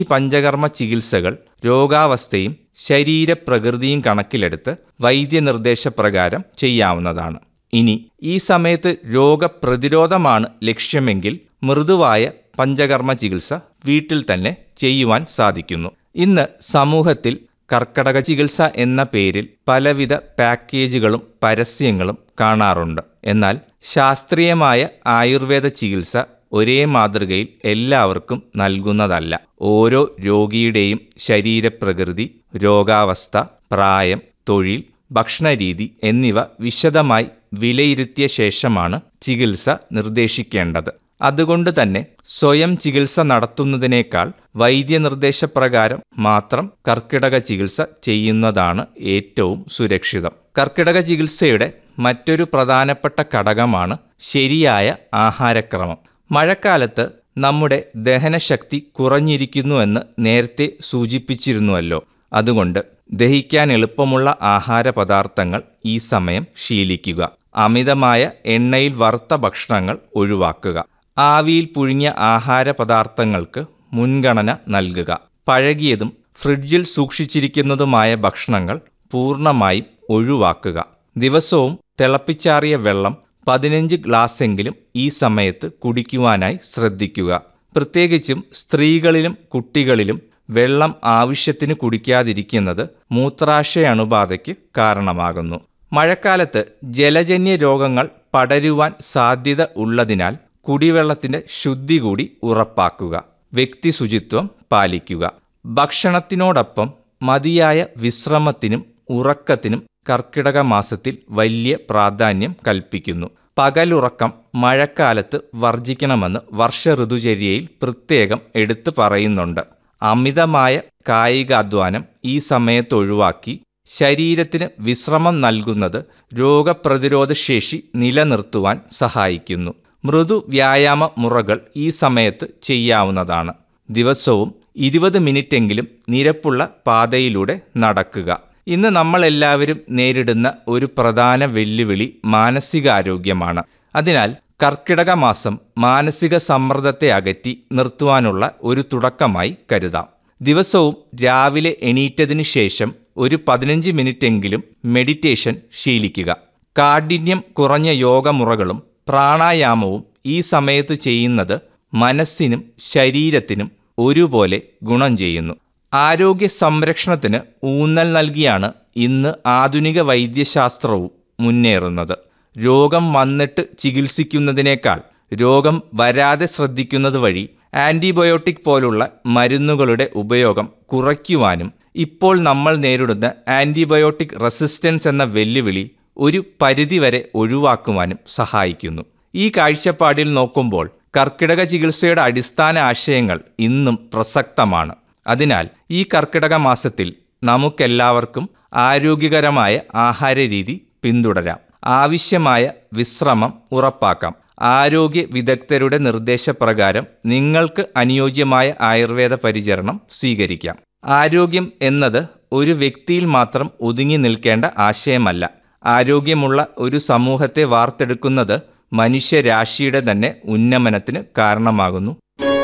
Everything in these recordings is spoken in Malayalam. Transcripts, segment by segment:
ഈ പഞ്ചകർമ്മ ചികിത്സകൾ രോഗാവസ്ഥയും ശരീരപ്രകൃതിയും കണക്കിലെടുത്ത് വൈദ്യനിർദ്ദേശപ്രകാരം ചെയ്യാവുന്നതാണ് ഇനി ഈ സമയത്ത് രോഗപ്രതിരോധമാണ് ലക്ഷ്യമെങ്കിൽ മൃദുവായ പഞ്ചകർമ്മ ചികിത്സ വീട്ടിൽ തന്നെ ചെയ്യുവാൻ സാധിക്കുന്നു ഇന്ന് സമൂഹത്തിൽ കർക്കടക ചികിത്സ എന്ന പേരിൽ പലവിധ പാക്കേജുകളും പരസ്യങ്ങളും കാണാറുണ്ട് എന്നാൽ ശാസ്ത്രീയമായ ആയുർവേദ ചികിത്സ ഒരേ മാതൃകയിൽ എല്ലാവർക്കും നൽകുന്നതല്ല ഓരോ രോഗിയുടെയും ശരീരപ്രകൃതി രോഗാവസ്ഥ പ്രായം തൊഴിൽ ഭക്ഷണരീതി എന്നിവ വിശദമായി വിലയിരുത്തിയ ശേഷമാണ് ചികിത്സ നിർദ്ദേശിക്കേണ്ടത് അതുകൊണ്ട് തന്നെ സ്വയം ചികിത്സ നടത്തുന്നതിനേക്കാൾ വൈദ്യനിർദ്ദേശപ്രകാരം മാത്രം കർക്കിടക ചികിത്സ ചെയ്യുന്നതാണ് ഏറ്റവും സുരക്ഷിതം കർക്കിടക ചികിത്സയുടെ മറ്റൊരു പ്രധാനപ്പെട്ട ഘടകമാണ് ശരിയായ ആഹാരക്രമം മഴക്കാലത്ത് നമ്മുടെ ദഹനശക്തി കുറഞ്ഞിരിക്കുന്നുവെന്ന് നേരത്തെ സൂചിപ്പിച്ചിരുന്നുവല്ലോ അതുകൊണ്ട് ദഹിക്കാൻ എളുപ്പമുള്ള ആഹാര പദാർത്ഥങ്ങൾ ഈ സമയം ശീലിക്കുക അമിതമായ എണ്ണയിൽ വറുത്ത ഭക്ഷണങ്ങൾ ഒഴിവാക്കുക ആവിയിൽ പുഴുങ്ങിയ ആഹാര പദാർത്ഥങ്ങൾക്ക് മുൻഗണന നൽകുക പഴകിയതും ഫ്രിഡ്ജിൽ സൂക്ഷിച്ചിരിക്കുന്നതുമായ ഭക്ഷണങ്ങൾ പൂർണ്ണമായും ഒഴിവാക്കുക ദിവസവും തിളപ്പിച്ചാറിയ വെള്ളം പതിനഞ്ച് ഗ്ലാസ്സെങ്കിലും ഈ സമയത്ത് കുടിക്കുവാനായി ശ്രദ്ധിക്കുക പ്രത്യേകിച്ചും സ്ത്രീകളിലും കുട്ടികളിലും വെള്ളം ആവശ്യത്തിന് കുടിക്കാതിരിക്കുന്നത് മൂത്രാശയ അണുബാധയ്ക്ക് കാരണമാകുന്നു മഴക്കാലത്ത് ജലജന്യ രോഗങ്ങൾ പടരുവാൻ സാധ്യത ഉള്ളതിനാൽ കുടിവെള്ളത്തിന്റെ ശുദ്ധി കൂടി ഉറപ്പാക്കുക വ്യക്തി ശുചിത്വം പാലിക്കുക ഭക്ഷണത്തിനോടൊപ്പം മതിയായ വിശ്രമത്തിനും ഉറക്കത്തിനും കർക്കിടക മാസത്തിൽ വലിയ പ്രാധാന്യം കൽപ്പിക്കുന്നു പകലുറക്കം മഴക്കാലത്ത് വർജിക്കണമെന്ന് വർഷ ഋതുചര്യയിൽ പ്രത്യേകം എടുത്തു പറയുന്നുണ്ട് അമിതമായ കായികാധ്വാനം ഈ സമയത്ത് ഒഴിവാക്കി ശരീരത്തിന് വിശ്രമം നൽകുന്നത് രോഗപ്രതിരോധ ശേഷി നിലനിർത്തുവാൻ സഹായിക്കുന്നു മൃദു വ്യായാമ മുറകൾ ഈ സമയത്ത് ചെയ്യാവുന്നതാണ് ദിവസവും ഇരുപത് മിനിറ്റെങ്കിലും നിരപ്പുള്ള പാതയിലൂടെ നടക്കുക ഇന്ന് നമ്മളെല്ലാവരും നേരിടുന്ന ഒരു പ്രധാന വെല്ലുവിളി മാനസികാരോഗ്യമാണ് അതിനാൽ കർക്കിടക മാസം മാനസിക സമ്മർദ്ദത്തെ അകറ്റി നിർത്തുവാനുള്ള ഒരു തുടക്കമായി കരുതാം ദിവസവും രാവിലെ എണീറ്റതിനു ശേഷം ഒരു പതിനഞ്ച് മിനിറ്റെങ്കിലും മെഡിറ്റേഷൻ ശീലിക്കുക കാഠിന്യം കുറഞ്ഞ യോഗമുറകളും പ്രാണായാമവും ഈ സമയത്ത് ചെയ്യുന്നത് മനസ്സിനും ശരീരത്തിനും ഒരുപോലെ ഗുണം ചെയ്യുന്നു ആരോഗ്യ സംരക്ഷണത്തിന് ഊന്നൽ നൽകിയാണ് ഇന്ന് ആധുനിക വൈദ്യശാസ്ത്രവും മുന്നേറുന്നത് രോഗം വന്നിട്ട് ചികിത്സിക്കുന്നതിനേക്കാൾ രോഗം വരാതെ ശ്രദ്ധിക്കുന്നത് വഴി ആൻറ്റിബയോട്ടിക് പോലുള്ള മരുന്നുകളുടെ ഉപയോഗം കുറയ്ക്കുവാനും ഇപ്പോൾ നമ്മൾ നേരിടുന്ന ആൻറ്റിബയോട്ടിക് റെസിസ്റ്റൻസ് എന്ന വെല്ലുവിളി ഒരു പരിധിവരെ ഒഴിവാക്കുവാനും സഹായിക്കുന്നു ഈ കാഴ്ചപ്പാടിൽ നോക്കുമ്പോൾ കർക്കിടക ചികിത്സയുടെ അടിസ്ഥാന ആശയങ്ങൾ ഇന്നും പ്രസക്തമാണ് അതിനാൽ ഈ കർക്കിടക മാസത്തിൽ നമുക്കെല്ലാവർക്കും ആരോഗ്യകരമായ ആഹാരരീതി പിന്തുടരാം ആവശ്യമായ വിശ്രമം ഉറപ്പാക്കാം ആരോഗ്യ വിദഗ്ധരുടെ നിർദ്ദേശപ്രകാരം നിങ്ങൾക്ക് അനുയോജ്യമായ ആയുർവേദ പരിചരണം സ്വീകരിക്കാം ആരോഗ്യം എന്നത് ഒരു വ്യക്തിയിൽ മാത്രം ഒതുങ്ങി നിൽക്കേണ്ട ആശയമല്ല ആരോഗ്യമുള്ള ഒരു സമൂഹത്തെ വാർത്തെടുക്കുന്നത് മനുഷ്യരാശിയുടെ തന്നെ ഉന്നമനത്തിന് കാരണമാകുന്നു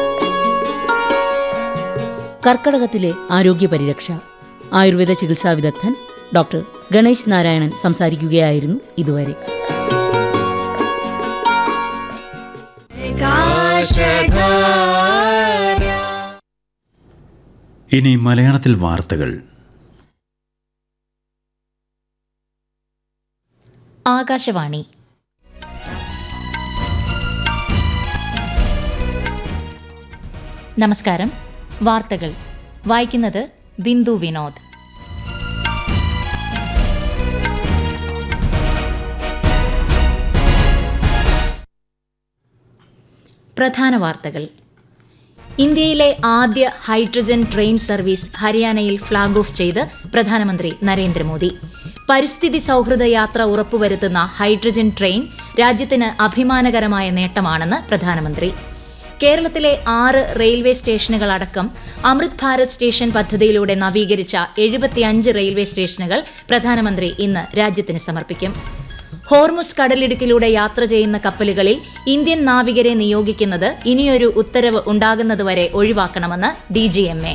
കർക്കടകത്തിലെ ആരോഗ്യ പരിരക്ഷ ആയുർവേദ ചികിത്സാ വിദഗ്ധൻ ഡോക്ടർ ഗണേശ് നാരായണൻ സംസാരിക്കുകയായിരുന്നു ഇതുവരെ ഇനി മലയാളത്തിൽ വാർത്തകൾ ആകാശവാണി നമസ്കാരം വാർത്തകൾ വായിക്കുന്നത് ബിന്ദു വിനോദ് പ്രധാന വാർത്തകൾ ഇന്ത്യയിലെ ആദ്യ ഹൈഡ്രജൻ ട്രെയിൻ സർവീസ് ഹരിയാനയിൽ ഫ്ളാഗ് ഓഫ് ചെയ്ത് പ്രധാനമന്ത്രി നരേന്ദ്രമോദി പരിസ്ഥിതി സൗഹൃദ യാത്ര ഉറപ്പുവരുത്തുന്ന ഹൈഡ്രജൻ ട്രെയിൻ രാജ്യത്തിന് അഭിമാനകരമായ നേട്ടമാണെന്ന് പ്രധാനമന്ത്രി കേരളത്തിലെ ആറ് റെയിൽവേ സ്റ്റേഷനുകളടക്കം അമൃത് ഭാരത് സ്റ്റേഷൻ പദ്ധതിയിലൂടെ നവീകരിച്ച എഴുപത്തിയഞ്ച് റെയിൽവേ സ്റ്റേഷനുകൾ പ്രധാനമന്ത്രി ഇന്ന് രാജ്യത്തിന് സമർപ്പിക്കും ഹോർമുസ് കടലിടുക്കിലൂടെ യാത്ര ചെയ്യുന്ന കപ്പലുകളിൽ ഇന്ത്യൻ നാവികരെ നിയോഗിക്കുന്നത് ഇനിയൊരു ഉത്തരവ് ഉണ്ടാകുന്നതുവരെ ഒഴിവാക്കണമെന്ന് ഡി